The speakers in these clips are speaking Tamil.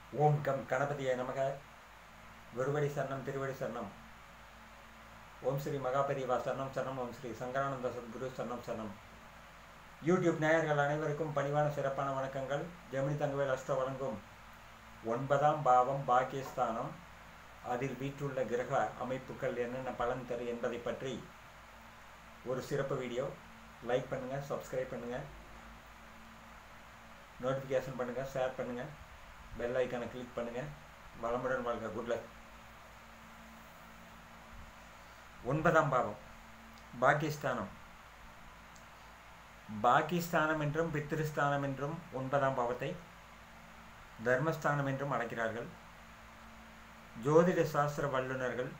ஓம் கம் கணபதியை நமக குருவடி சரணம் திருவடி சரணம் ஓம் ஸ்ரீ மகாபெரிவா சரணம் சரணம் ஓம் ஸ்ரீ சங்கரானந்த சத்குரு சரணம் சரணம் யூடியூப் நேயர்கள் அனைவருக்கும் பணிவான சிறப்பான வணக்கங்கள் ஜெமினி தங்கவேல் அஷ்ட வழங்கும் ஒன்பதாம் பாவம் பாக்கியஸ்தானம் அதில் வீற்றுள்ள கிரக அமைப்புகள் என்னென்ன பலன் தரும் என்பதை பற்றி ஒரு சிறப்பு வீடியோ லைக் பண்ணுங்கள் சப்ஸ்கிரைப் பண்ணுங்கள் நோட்டிஃபிகேஷன் பண்ணுங்கள் ஷேர் பண்ணுங்கள் பெல் ஐக்கானை கிளிக் பண்ணுங்கள் வளமுடன் வாழ்க குட் லக் ஒன்பதாம் பாவம் பாகிஸ்தானம் பாகிஸ்தானம் என்றும் பித்திருஸ்தானம் என்றும் ஒன்பதாம் பாவத்தை தர்மஸ்தானம் என்றும் அழைக்கிறார்கள் ஜோதிட சாஸ்திர வல்லுநர்கள்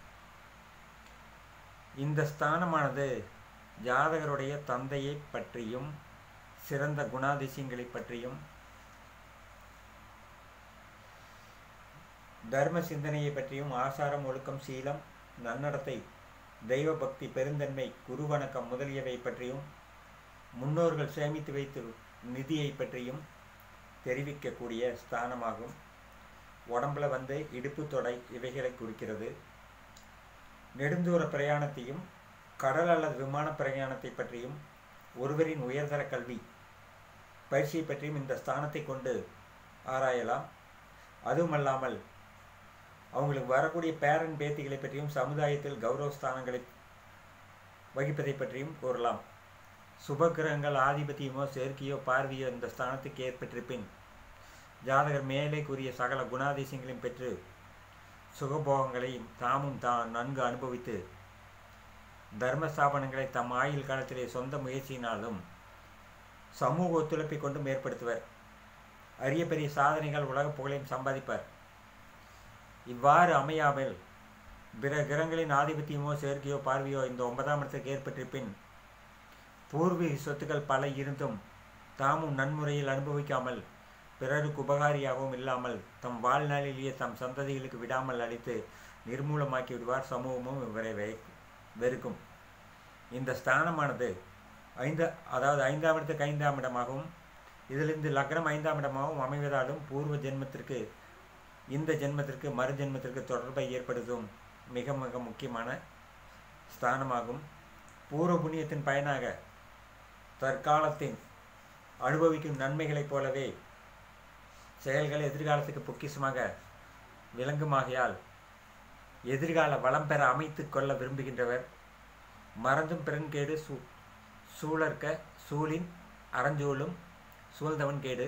இந்த ஸ்தானமானது ஜாதகருடைய தந்தையை பற்றியும் சிறந்த குணாதிசயங்களை பற்றியும் தர்ம சிந்தனையை பற்றியும் ஆசாரம் ஒழுக்கம் சீலம் நன்னடத்தை தெய்வ பக்தி பெருந்தன்மை குரு வணக்கம் முதலியவை பற்றியும் முன்னோர்கள் சேமித்து வைத்து நிதியை பற்றியும் தெரிவிக்கக்கூடிய ஸ்தானமாகும் உடம்புல வந்து இடுப்பு தொடை இவைகளை குறிக்கிறது நெடுந்தூர பிரயாணத்தையும் கடல் அல்லது விமான பிரயாணத்தை பற்றியும் ஒருவரின் உயர்தர கல்வி பயிற்சியை பற்றியும் இந்த ஸ்தானத்தை கொண்டு ஆராயலாம் அதுவுமல்லாமல் அவங்களுக்கு வரக்கூடிய பேரன் பேத்திகளை பற்றியும் சமுதாயத்தில் கௌரவ ஸ்தானங்களை வகிப்பதை பற்றியும் கூறலாம் சுபகிரகங்கள் ஆதிபத்தியமோ சேர்க்கையோ பார்வையோ இந்த ஸ்தானத்துக்கு ஏற்பட்டிருப்பின் ஜாதகர் மேலே கூறிய சகல குணாதிசயங்களையும் பெற்று சுகபோகங்களையும் தாமும் தான் நன்கு அனுபவித்து தர்ம ஸ்தாபனங்களை தம் ஆயுள் காலத்திலே சொந்த முயற்சியினாலும் சமூக ஒத்துழைப்பை கொண்டும் ஏற்படுத்துவர் அரிய பெரிய சாதனைகள் உலக புகழையும் சம்பாதிப்பர் இவ்வாறு அமையாமல் பிற கிரகங்களின் ஆதிபத்தியமோ சேர்க்கையோ பார்வையோ இந்த ஒன்பதாம் இடத்துக்கு ஏற்பட்டிருப்பின் பூர்வீக சொத்துக்கள் பல இருந்தும் தாமும் நன்முறையில் அனுபவிக்காமல் பிறருக்கு உபகாரியாகவும் இல்லாமல் தம் வாழ்நாளிலேயே தம் சந்ததிகளுக்கு விடாமல் அளித்து நிர்மூலமாக்கி விடுவார் சமூகமும் இவரை வெறுக்கும் இந்த ஸ்தானமானது ஐந்து அதாவது ஐந்தாம் இடத்துக்கு ஐந்தாம் இடமாகவும் இதிலிருந்து லக்னம் ஐந்தாம் இடமாகவும் அமைவதாலும் பூர்வ ஜென்மத்திற்கு இந்த ஜென்மத்திற்கு மறு ஜென்மத்திற்கு தொடர்பை ஏற்படுத்தும் மிக மிக முக்கியமான ஸ்தானமாகும் பூர்வ புண்ணியத்தின் பயனாக தற்காலத்தின் அனுபவிக்கும் நன்மைகளைப் போலவே செயல்கள் எதிர்காலத்துக்கு பொக்கிஷமாக விளங்குமாகையால் எதிர்கால வளம் பெற அமைத்து கொள்ள விரும்புகின்றவர் மறந்தும் பிறன்கேடு சூ சூழற்க சூழின் அறஞ்சூழும் சூழ்ந்தவன் கேடு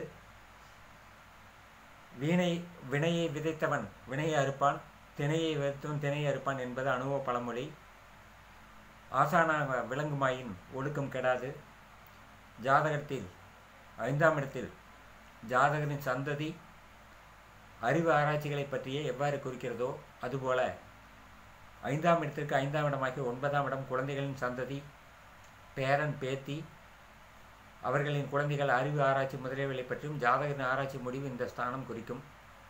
வீணை வினையை விதைத்தவன் வினையை அறுப்பான் திணையை விதைத்தவன் திணையை அறுப்பான் என்பது அனுபவ பழமொழி ஆசானாக விளங்குமாயின் ஒழுக்கம் கெடாது ஜாதகத்தில் ஐந்தாம் இடத்தில் ஜாதகரின் சந்ததி அறிவு ஆராய்ச்சிகளை பற்றியே எவ்வாறு குறிக்கிறதோ அதுபோல ஐந்தாம் இடத்திற்கு ஐந்தாம் இடமாகி ஒன்பதாம் இடம் குழந்தைகளின் சந்ததி பேரன் பேத்தி அவர்களின் குழந்தைகள் அறிவு ஆராய்ச்சி முதலியவைகளை பற்றியும் ஜாதகரின் ஆராய்ச்சி முடிவு இந்த ஸ்தானம் குறிக்கும்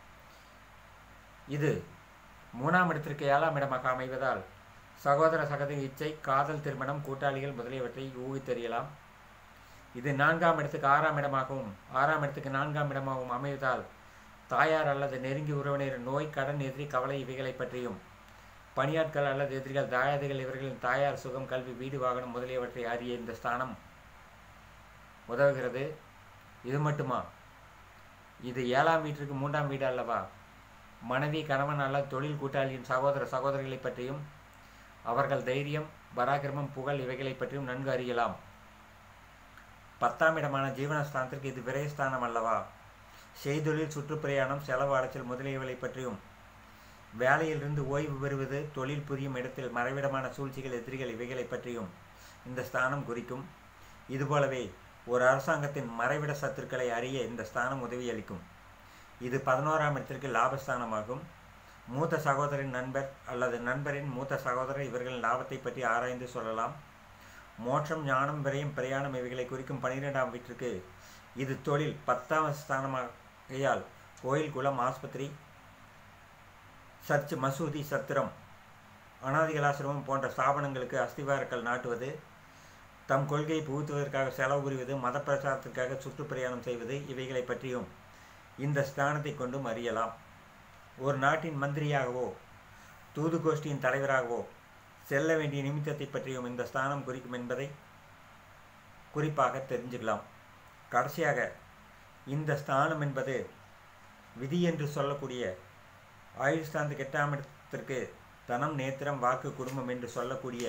இது மூணாம் இடத்திற்கு ஏழாம் இடமாக அமைவதால் சகோதர சகோதரி இச்சை காதல் திருமணம் கூட்டாளிகள் முதலியவற்றை ஊகித்தறியலாம் இது நான்காம் இடத்துக்கு ஆறாம் இடமாகவும் ஆறாம் இடத்துக்கு நான்காம் இடமாகவும் அமைவதால் தாயார் அல்லது நெருங்கி உறவினர் நோய் கடன் எதிரி கவலை இவைகளை பற்றியும் பணியாட்கள் அல்லது எதிரிகள் தாயாதிகள் இவர்களின் தாயார் சுகம் கல்வி வீடு வாகனம் முதலியவற்றை அறிய இந்த ஸ்தானம் உதவுகிறது இது மட்டுமா இது ஏழாம் வீட்டிற்கு மூன்றாம் வீடு அல்லவா மனைவி கணவன் அல்லது தொழில் கூட்டாளியின் சகோதர சகோதரிகளை பற்றியும் அவர்கள் தைரியம் பராக்கிரமம் புகழ் இவைகளை பற்றியும் நன்கு அறியலாம் பத்தாம் இடமான ஜீவனஸ்தானத்திற்கு இது விரயஸ்தானம் அல்லவா செய்தொழில் சுற்றுப்பிரயாணம் செலவு அலைச்சல் முதலியவைகளை பற்றியும் வேலையிலிருந்து ஓய்வு பெறுவது தொழில் புரியும் இடத்தில் மறைவிடமான சூழ்ச்சிகள் எதிரிகள் இவைகளை பற்றியும் இந்த ஸ்தானம் குறிக்கும் இதுபோலவே ஒரு அரசாங்கத்தின் மறைவிட சத்துருக்களை அறிய இந்த ஸ்தானம் உதவியளிக்கும் இது பதினோராம் இடத்திற்கு லாபஸ்தானமாகும் மூத்த சகோதரின் நண்பர் அல்லது நண்பரின் மூத்த சகோதரர் இவர்களின் லாபத்தை பற்றி ஆராய்ந்து சொல்லலாம் மோட்சம் ஞானம் விரயம் பிரயாணம் இவைகளை குறிக்கும் பனிரெண்டாம் வீட்டிற்கு இது தொழில் பத்தாம் ஸ்தானமாகையால் கோயில் குளம் ஆஸ்பத்திரி சர்ச் மசூதி சத்திரம் அனாதிகளாசிரமம் போன்ற ஸ்தாபனங்களுக்கு அஸ்திவாரக்கல் நாட்டுவது தம் கொள்கையை புகுத்துவதற்காக செலவு புரிவது மத பிரச்சாரத்திற்காக சுற்றுப்பிரயாணம் செய்வது இவைகளை பற்றியும் இந்த ஸ்தானத்தை கொண்டும் அறியலாம் ஒரு நாட்டின் மந்திரியாகவோ தூது கோஷ்டியின் தலைவராகவோ செல்ல வேண்டிய நிமித்தத்தை பற்றியும் இந்த ஸ்தானம் குறிக்கும் என்பதை குறிப்பாக தெரிஞ்சுக்கலாம் கடைசியாக இந்த ஸ்தானம் என்பது விதி என்று சொல்லக்கூடிய ஆயுள் ஸ்தானத்துக்கு எட்டாம் இடத்திற்கு தனம் நேத்திரம் வாக்கு குடும்பம் என்று சொல்லக்கூடிய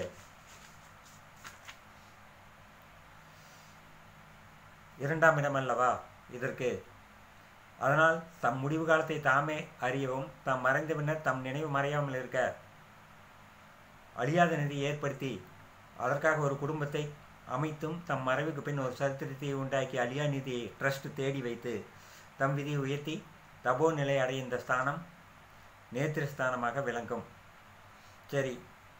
இரண்டாம் இடம் அல்லவா இதற்கு அதனால் தம் முடிவு காலத்தை தாமே அறியவும் தாம் மறைந்த பின்னர் தம் நினைவு மறையாமல் இருக்க அழியாத நிதியை ஏற்படுத்தி அதற்காக ஒரு குடும்பத்தை அமைத்தும் தம் மறைவுக்கு பின் ஒரு சரித்திரத்தை உண்டாக்கி அழியா நிதியை ட்ரஸ்ட் தேடி வைத்து தம் விதியை உயர்த்தி தபோ நிலை அடைய இந்த ஸ்தானம் நேத்திர ஸ்தானமாக விளங்கும் சரி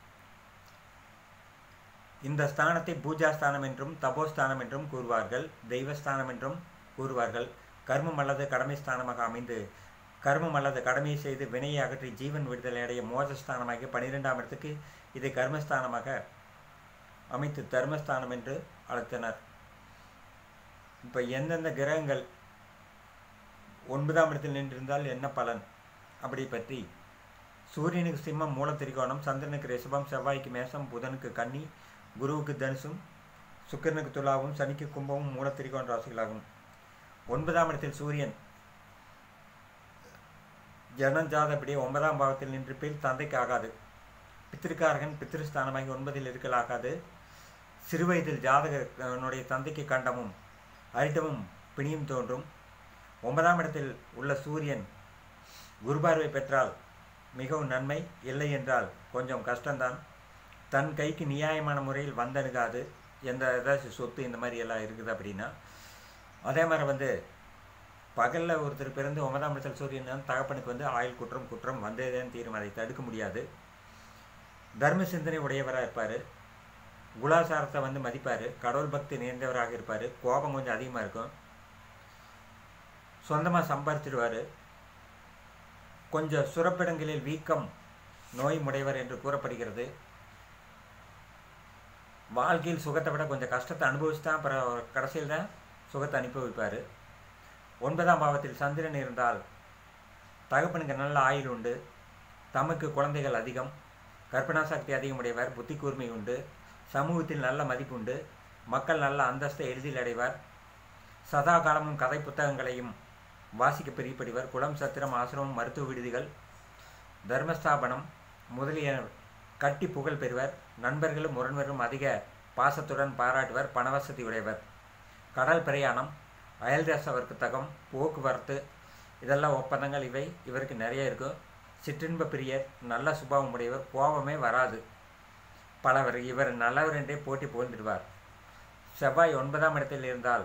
இந்த ஸ்தானத்தை பூஜாஸ்தானம் என்றும் தபோஸ்தானம் என்றும் கூறுவார்கள் தெய்வஸ்தானம் என்றும் கூறுவார்கள் கர்மம் அல்லது கடமை ஸ்தானமாக அமைந்து கர்மம் அல்லது கடமையை செய்து வினையை அகற்றி ஜீவன் விடுதலை அடைய மோசஸ்தானமாகிய பனிரெண்டாம் இடத்துக்கு இதை கர்மஸ்தானமாக அமைத்து தர்மஸ்தானம் என்று அழைத்தனர் இப்போ எந்தெந்த கிரகங்கள் ஒன்பதாம் இடத்தில் நின்றிருந்தால் என்ன பலன் அப்படி பற்றி சூரியனுக்கு சிம்மம் மூல திரிகோணம் சந்திரனுக்கு ரிஷபம் செவ்வாய்க்கு மேசம் புதனுக்கு கன்னி குருவுக்கு தனுசும் சுக்கிரனுக்கு துலாவும் சனிக்கு கும்பமும் மூல திரிகோண ராசிகளாகும் ஒன்பதாம் இடத்தில் சூரியன் ஜனஞ்சாதப்படி ஒன்பதாம் பாவத்தில் நின்று பில் தந்தைக்கு ஆகாது பித்திருக்காரகன் பித்திருஸ்தானமாகி ஒன்பதில் இருக்கலாகாது சிறுவயதில் ஜாதகனுடைய தந்தைக்கு கண்டமும் அரிட்டமும் பிணியும் தோன்றும் ஒன்பதாம் இடத்தில் உள்ள சூரியன் குருபார்வை பெற்றால் மிகவும் நன்மை இல்லை என்றால் கொஞ்சம் கஷ்டம்தான் தன் கைக்கு நியாயமான முறையில் வந்தணுகாது எந்த ஏதாச்சும் சொத்து இந்த மாதிரி எல்லாம் இருக்குது அப்படின்னா அதே மாதிரி வந்து பகலில் ஒருத்தர் பிறந்து ஒன்பதாம் இடத்தில் சூரியன் தகப்பனுக்கு வந்து ஆயுள் குற்றம் குற்றம் வந்ததேன்னு தீரும் அதை தடுக்க முடியாது தர்ம சிந்தனை உடையவராக இருப்பார் குலாசாரத்தை வந்து மதிப்பார் கடவுள் பக்தி நிறைந்தவராக இருப்பார் கோபம் கொஞ்சம் அதிகமாக இருக்கும் சொந்தமாக சம்பாரிச்சிடுவார் கொஞ்சம் சுரப்பிடங்களில் வீக்கம் நோய் முடையவர் என்று கூறப்படுகிறது வாழ்க்கையில் சுகத்தை விட கொஞ்சம் கஷ்டத்தை அனுபவிச்சு தான் அப்புறம் கடைசியில் தான் சுகத்தை அனுபவிப்பார் ஒன்பதாம் பாவத்தில் சந்திரன் இருந்தால் தகப்பனுக்கு நல்ல ஆயுள் உண்டு தமக்கு குழந்தைகள் அதிகம் கற்பனா சக்தி அதிகமுடையவர் புத்தி கூர்மை உண்டு சமூகத்தில் நல்ல மதிப்புண்டு மக்கள் நல்ல அந்தஸ்தை எளிதில் அடைவார் சதா காலமும் கதை புத்தகங்களையும் வாசிக்க பிரியப்படுவர் குளம் சத்திரம் ஆசிரமம் மருத்துவ விடுதிகள் தர்மஸ்தாபனம் முதலிய கட்டி புகழ் பெறுவர் நண்பர்களும் முரண்வரும் அதிக பாசத்துடன் பாராட்டுவர் பணவசதி உடையவர் கடல் பிரயாணம் அயல்தேச வர்த்தகம் போக்குவரத்து இதெல்லாம் ஒப்பந்தங்கள் இவை இவருக்கு நிறைய இருக்கும் சிற்றின்ப பிரியர் நல்ல சுபாவம் உடையவர் கோபமே வராது பலவர் இவர் நல்லவர் என்றே போட்டி புகழ்ந்துடுவார் செவ்வாய் ஒன்பதாம் இடத்தில் இருந்தால்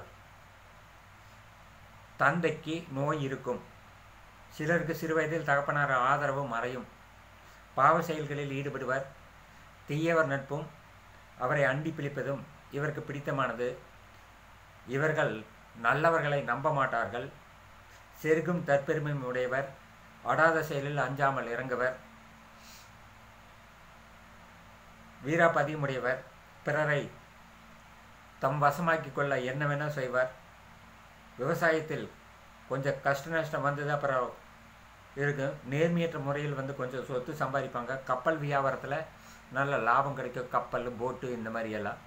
தந்தைக்கு நோய் இருக்கும் சிலருக்கு சிறுவயதில் தகப்பனார் ஆதரவு மறையும் பாவ செயல்களில் ஈடுபடுவர் தீயவர் நட்பும் அவரை அண்டி பிடிப்பதும் இவருக்கு பிடித்தமானது இவர்கள் நல்லவர்களை நம்ப மாட்டார்கள் செருகும் தற்பெருமையும் உடையவர் அடாத செயலில் அஞ்சாமல் இறங்குவர் வீராபதியுமுடையவர் பிறரை தம் வசமாக்கி கொள்ள என்னவென செய்வார் விவசாயத்தில் கொஞ்சம் கஷ்ட நஷ்டம் வந்தது அப்புறம் இருக்கும் நேர்மையற்ற முறையில் வந்து கொஞ்சம் சொத்து சம்பாதிப்பாங்க கப்பல் வியாபாரத்தில் நல்ல லாபம் கிடைக்கும் கப்பல் போட்டு இந்த மாதிரி எல்லாம்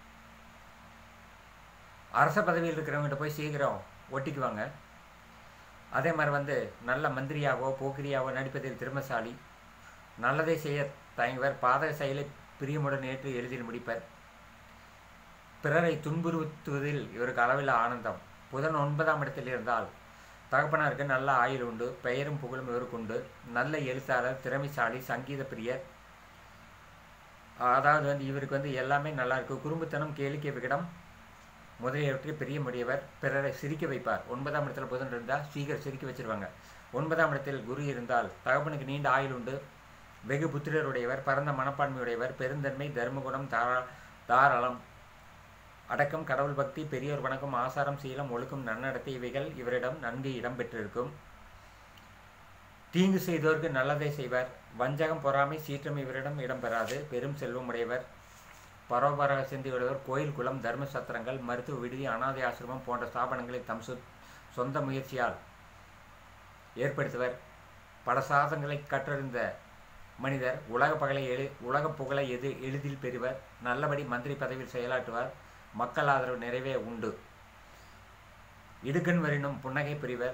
அரச பதவியில் இருக்கிறவங்ககிட்ட போய் சீக்கிரம் ஒட்டிக்குவாங்க அதே மாதிரி வந்து நல்ல மந்திரியாவோ போக்கிரியாவோ நடிப்பதில் திறமசாலி நல்லதை செய்ய தயங்குவர் பாதக செயலை பிரியமுடன் ஏற்று எளிதில் முடிப்பர் பிறரை துன்புறுத்துவதில் இவருக்கு அளவில் ஆனந்தம் புதன் ஒன்பதாம் இடத்தில் இருந்தால் தகப்பனாருக்கு நல்ல ஆயுள் உண்டு பெயரும் புகழும் இவருக்கு உண்டு நல்ல எழுத்தாளர் திறமைசாலி சங்கீத பிரியர் அதாவது வந்து இவருக்கு வந்து எல்லாமே நல்லா இருக்கு குறும்புத்தனம் கேளிக்கை விகடம் முதலியவற்றை பிரியமுடையவர் பிறரை சிரிக்க வைப்பார் ஒன்பதாம் இடத்துல புதன் இருந்தால் சீக்கிரம் சிரிக்க வச்சிருவாங்க ஒன்பதாம் இடத்தில் குரு இருந்தால் தகப்பனுக்கு நீண்ட ஆயுள் உண்டு வெகு புத்திரருடையவர் பரந்த மனப்பான்மையுடையவர் பெருந்தன்மை தர்மகுணம் தாரா தாராளம் அடக்கம் கடவுள் பக்தி பெரியோர் வணக்கம் ஆசாரம் சீலம் ஒழுக்கம் நன்னடத்தை இவைகள் இவரிடம் நன்கு இடம்பெற்றிருக்கும் தீங்கு செய்தோருக்கு நல்லதை செய்வார் வஞ்சகம் பொறாமை சீற்றம் இவரிடம் இடம்பெறாது பெரும் செல்வம் உடையவர் பரோபர சிந்தியுடையவர் கோயில் குளம் தர்ம சத்திரங்கள் மருத்துவ விடுதி அனாதை ஆசிரமம் போன்ற ஸ்தாபனங்களை தம் சொ சொந்த முயற்சியால் ஏற்படுத்துவர் பல சாதங்களை கற்றறிந்த மனிதர் உலக பகலை எழு உலக புகழை எது எளிதில் பெறுவர் நல்லபடி மந்திரி பதவியில் செயலாற்றுவார் மக்கள் ஆதரவு நிறைவே உண்டு இடுக்கண் வரினும் புன்னகை புரிவர்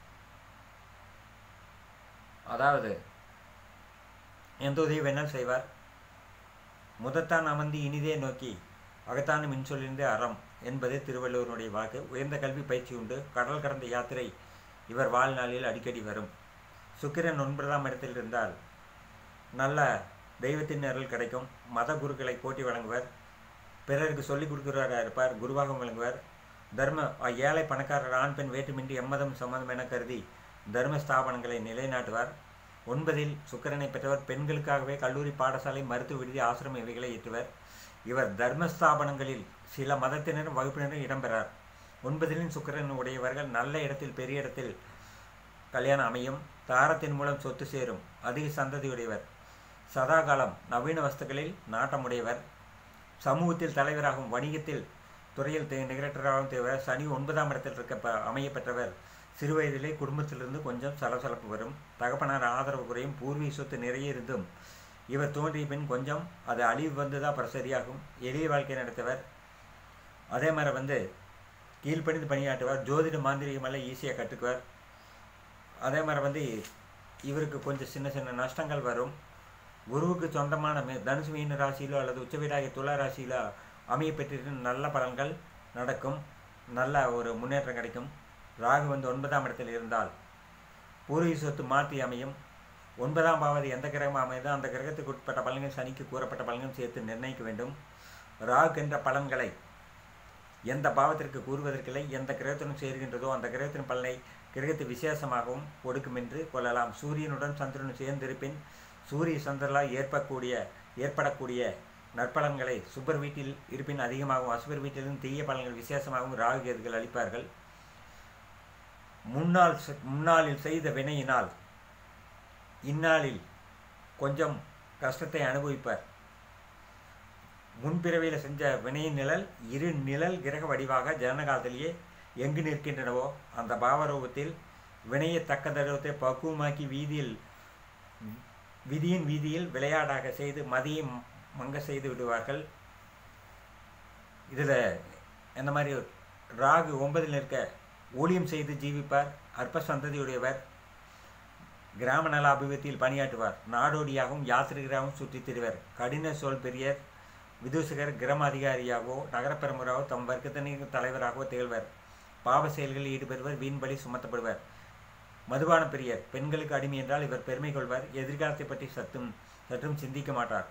அதாவது எந்த உதவி வேணாலும் செய்வார் முதத்தான் அமர்ந்து இனிதே நோக்கி அகத்தான மின்சொல்லிருந்தே அறம் என்பது திருவள்ளுவருடைய வாக்கு உயர்ந்த கல்வி பயிற்சி உண்டு கடல் கடந்த யாத்திரை இவர் வாழ்நாளில் அடிக்கடி வரும் சுக்கிரன் ஒன்பதாம் இடத்தில் இருந்தால் நல்ல தெய்வத்தின் அருள் கிடைக்கும் மத குருக்களை போட்டி வழங்குவர் பிறருக்கு சொல்லிக் கொடுக்கிறவராக இருப்பார் குருவாகவும் விளங்குவர் தர்ம ஏழை பணக்காரர் ஆண் பெண் வேற்றுமின்றி எம்மதம் சம்மதம் என கருதி தர்ம ஸ்தாபனங்களை நிலைநாட்டுவார் ஒன்பதில் சுக்கிரனை பெற்றவர் பெண்களுக்காகவே கல்லூரி பாடசாலை மருத்துவ விடுதி ஆசிரமம் இவைகளை ஏற்றுவர் இவர் தர்ம ஸ்தாபனங்களில் சில மதத்தினரும் வகுப்பினரும் இடம்பெறார் ஒன்பதிலும் சுக்கிரன் உடையவர்கள் நல்ல இடத்தில் பெரிய இடத்தில் கல்யாணம் அமையும் தாரத்தின் மூலம் சொத்து சேரும் அதிக சந்ததியுடையவர் சதாகாலம் நவீன வஸ்துக்களில் நாட்டமுடையவர் சமூகத்தில் தலைவராகவும் வணிகத்தில் துறையில் தே- நிகரற்றராகவும் தேவர் சனி ஒன்பதாம் இடத்தில் இருக்க ப அமையப்பெற்றவர் சிறுவயதிலே குடும்பத்திலிருந்து கொஞ்சம் சலசலப்பு வரும் தகப்பனார் ஆதரவு குறையும் பூர்வீக சொத்து நிறைய இருந்தும் இவர் தோன்றிய பின் கொஞ்சம் அது அழிவு வந்து தான் அப்புறம் சரியாகும் எளிய வாழ்க்கை நடத்தவர் அதே மாதிரி வந்து கீழ்ப்பணிந்து பணியாற்றுவார் ஜோதிட மாந்திரிகம் எல்லாம் ஈஸியாக கற்றுக்குவார் அதே மாதிரி வந்து இவருக்கு கொஞ்சம் சின்ன சின்ன நஷ்டங்கள் வரும் குருவுக்கு சொந்தமான மே- தனுசு மீன ராசியிலோ அல்லது உச்சவீடாகிய துலா ராசியிலோ அமைய பெற்றிருக்கும் நல்ல பலன்கள் நடக்கும் நல்ல ஒரு முன்னேற்றம் கிடைக்கும் ராகு வந்து ஒன்பதாம் இடத்தில் இருந்தால் பூர்வீக சொத்து மாற்றி அமையும் ஒன்பதாம் பாவது எந்த கிரகம் அமையுதோ அந்த கிரகத்துக்கு உட்பட்ட பலன்கள் சனிக்கு கூறப்பட்ட பலன்கள் சேர்த்து நிர்ணயிக்க வேண்டும் ராகு என்ற பலன்களை எந்த பாவத்திற்கு கூறுவதற்கில்லை எந்த கிரகத்துடன் சேர்கின்றதோ அந்த கிரகத்தின் பலனை கிரகத்து விசேஷமாகவும் கொடுக்கும் என்று கொள்ளலாம் சூரியனுடன் சந்திரனும் சேர்ந்திருப்பின் சூரிய சந்திரலால் ஏற்படக்கூடிய ஏற்படக்கூடிய நற்பலன்களை சுபர் வீட்டில் இருப்பின் அதிகமாகவும் அசுபர் வீட்டிலும் தீய பலன்கள் விசேஷமாகவும் ராகு கேதுகள் அளிப்பார்கள் முன்னாள் செ- முன்னாளில் செய்த வினையினால் இந்நாளில் கொஞ்சம் கஷ்டத்தை அனுபவிப்பார் முன்பிறவியில் செஞ்ச வினையின் நிழல் இரு நிழல் கிரக வடிவாக ஜனகாலத்திலேயே எங்கு நிற்கின்றனவோ அந்த பாவரூபத்தில் வினையை தக்க தருவத்தை பக்குவமாக்கி வீதியில் விதியின் வீதியில் விளையாடாக செய்து மதியை ம- மங்க செய்து விடுவார்கள் இதில் இந்த மாதிரி ராகு ஒன்பதில் இருக்க ஊழியம் செய்து ஜீவிப்பார் அற்ப சந்ததியுடையவர் கிராம நல அபிவிருத்தியில் பணியாற்றுவார் நாடோடியாகவும் யாத்திரிகராகவும் சுற்றித் திரிவர் கடின சொல் பெரியர் விதூசகர் கிராம அதிகாரியாகவோ நகரப்பெருமராகவோ தம் வர்க்கத்தினின் தலைவராகவோ திகழ்வர் பாவ செயல்களில் ஈடுபடுவர் வீண்பலி சுமத்தப்படுவர் மதுபான பிரியர் பெண்களுக்கு அடிமை என்றால் இவர் பெருமை கொள்வர் எதிர்காலத்தை பற்றி சற்றும் சற்றும் சிந்திக்க மாட்டார்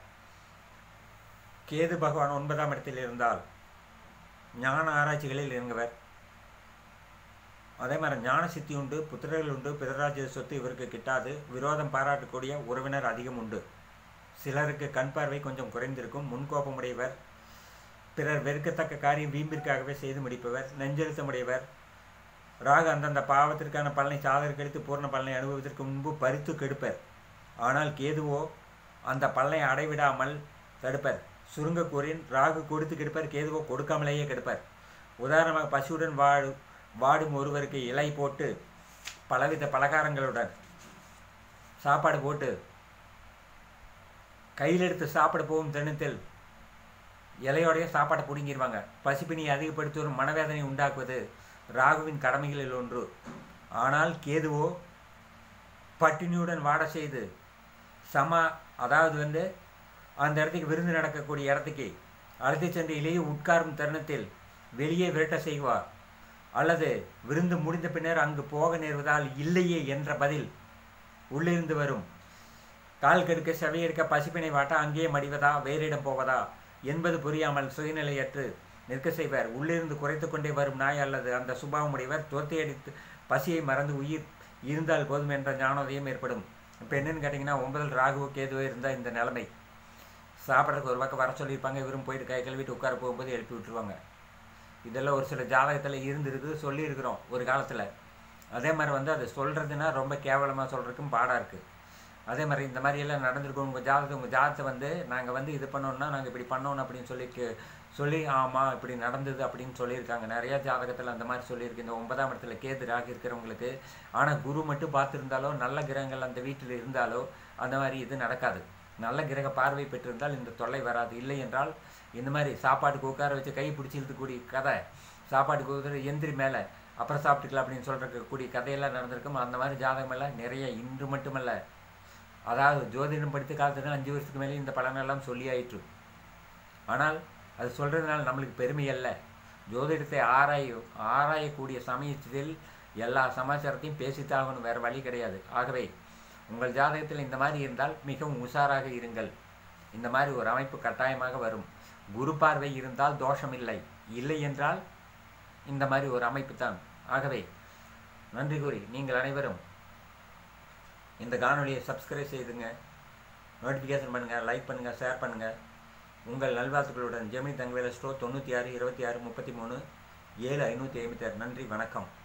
கேது பகவான் ஒன்பதாம் இடத்தில் இருந்தால் ஞான ஆராய்ச்சிகளில் இறங்குவர் அதே மாதிரி ஞான சித்தி உண்டு புத்திரர்கள் உண்டு பிதராஜ்ய சொத்து இவருக்கு கிட்டாது விரோதம் பாராட்டக்கூடிய உறவினர் அதிகம் உண்டு சிலருக்கு கண் பார்வை கொஞ்சம் குறைந்திருக்கும் முன்கோபமுடையவர் பிறர் வெறுக்கத்தக்க காரியம் வீம்பிற்காகவே செய்து முடிப்பவர் நெஞ்செழுத்தமுடையவர் ராகு அந்தந்த பாவத்திற்கான பலனை சாதகர் கழித்து பூர்ண பலனை அனுபவத்திற்கு முன்பு பறித்து கெடுப்பர் ஆனால் கேதுவோ அந்த பலனை அடைவிடாமல் தடுப்பர் சுருங்க கூறின் ராகு கொடுத்து கெடுப்பர் கேதுவோ கொடுக்காமலேயே கெடுப்பர் உதாரணமாக பசியுடன் வாடு வாடும் ஒருவருக்கு இலை போட்டு பலவித பலகாரங்களுடன் சாப்பாடு போட்டு கையில் எடுத்து சாப்பிட போகும் தருணத்தில் இலையோடைய சாப்பாட்டை பிடுங்கிடுவாங்க பசிப்பினியை அதிகப்படுத்தி ஒரு மனவேதனை உண்டாக்குவது ராகுவின் கடமைகளில் ஒன்று ஆனால் கேதுவோ பட்டினியுடன் வாட செய்து சம அதாவது வந்து அந்த இடத்துக்கு விருந்து நடக்கக்கூடிய இடத்துக்கு அழைத்து சென்று இலையை உட்காரும் தருணத்தில் வெளியே விரட்ட செய்வார் அல்லது விருந்து முடிந்த பின்னர் அங்கு போக நேர்வதால் இல்லையே என்ற பதில் உள்ளிருந்து வரும் கால் கெடுக்க செவையெடுக்க பசிப்பினை வாட்ட அங்கேயே மடிவதா வேறு இடம் போவதா என்பது புரியாமல் சுயநிலையற்று நிற்க செய்வர் உள்ளிருந்து குறைத்து கொண்டே வரும் நாய் அல்லது அந்த சுபாவமுடையவர் துரத்தி அடித்து பசியை மறந்து உயிர் இருந்தால் போதும் என்ற ஞானோதயம் ஏற்படும் இப்போ என்னன்னு கேட்டிங்கன்னா ஒன்பதில் ராகுவோ கேதுவோ இருந்தால் இந்த நிலைமை சாப்பிட்றதுக்கு ஒரு பக்கம் வர சொல்லியிருப்பாங்க இவரும் போயிட்டு கை கழுவிட்டு உட்கார போகும்போது எழுப்பி விட்டுருவாங்க இதெல்லாம் ஒரு சில ஜாதகத்தில் இருந்திருக்கு சொல்லியிருக்கிறோம் ஒரு காலத்தில் அதே மாதிரி வந்து அதை சொல்கிறதுனா ரொம்ப கேவலமாக சொல்கிறதுக்கும் பாடாக இருக்குது அதே மாதிரி இந்த மாதிரி எல்லாம் நடந்திருக்கும் உங்கள் ஜாதகத்தை உங்கள் ஜாதகத்தை வந்து நாங்கள் வந்து இது பண்ணோம்னா நாங்கள் இப்படி பண்ணோம் அப்படின்னு சொல்லி கே சொல்லி ஆமாம் இப்படி நடந்தது அப்படின்னு சொல்லியிருக்காங்க நிறையா ஜாதகத்தில் அந்த மாதிரி சொல்லியிருக்கு இந்த ஒன்பதாம் இடத்துல கேது ராகு இருக்கிறவங்களுக்கு ஆனால் குரு மட்டும் பார்த்துருந்தாலோ நல்ல கிரகங்கள் அந்த வீட்டில் இருந்தாலோ அந்த மாதிரி இது நடக்காது நல்ல கிரக பார்வை பெற்றிருந்தால் இந்த தொல்லை வராது இல்லை என்றால் இந்த மாதிரி சாப்பாட்டுக்கு உட்கார வச்சு கை பிடிச்சி இழுத்துக்கூடிய கதை சாப்பாட்டுக்கு உட்கார எந்திரி மேலே அப்புறம் சாப்பிட்டுக்கலாம் அப்படின்னு சொல்கிற கூடிய கதையெல்லாம் நடந்திருக்கும் அந்த மாதிரி ஜாதகமெல்லாம் நிறைய இன்று மட்டுமல்ல அதாவது ஜோதிடம் படித்த காலத்துல அஞ்சு வருஷத்துக்கு மேலே இந்த பலனெல்லாம் சொல்லி ஆயிற்று ஆனால் அது சொல்கிறதுனால நம்மளுக்கு பெருமை அல்ல ஜோதிடத்தை ஆராய ஆராயக்கூடிய சமயத்தில் எல்லா சமாச்சாரத்தையும் பேசித்தாகணும் வேறு வழி கிடையாது ஆகவே உங்கள் ஜாதகத்தில் இந்த மாதிரி இருந்தால் மிகவும் உஷாராக இருங்கள் இந்த மாதிரி ஒரு அமைப்பு கட்டாயமாக வரும் குரு பார்வை இருந்தால் தோஷம் இல்லை இல்லை என்றால் இந்த மாதிரி ஒரு அமைப்பு தான் ஆகவே நன்றி கூறி நீங்கள் அனைவரும் இந்த காணொலியை சப்ஸ்கிரைப் செய்துங்க நோட்டிஃபிகேஷன் பண்ணுங்கள் லைக் பண்ணுங்கள் ஷேர் பண்ணுங்கள் உங்கள் நல்வாழ்த்துக்களுடன் ஜெமினி தங்கவேல ஸ்டோ தொண்ணூற்றி ஆறு இருபத்தி ஆறு முப்பத்தி மூணு ஏழு ஐநூற்றி ஐம்பத்தி ஆறு நன்றி வணக்கம்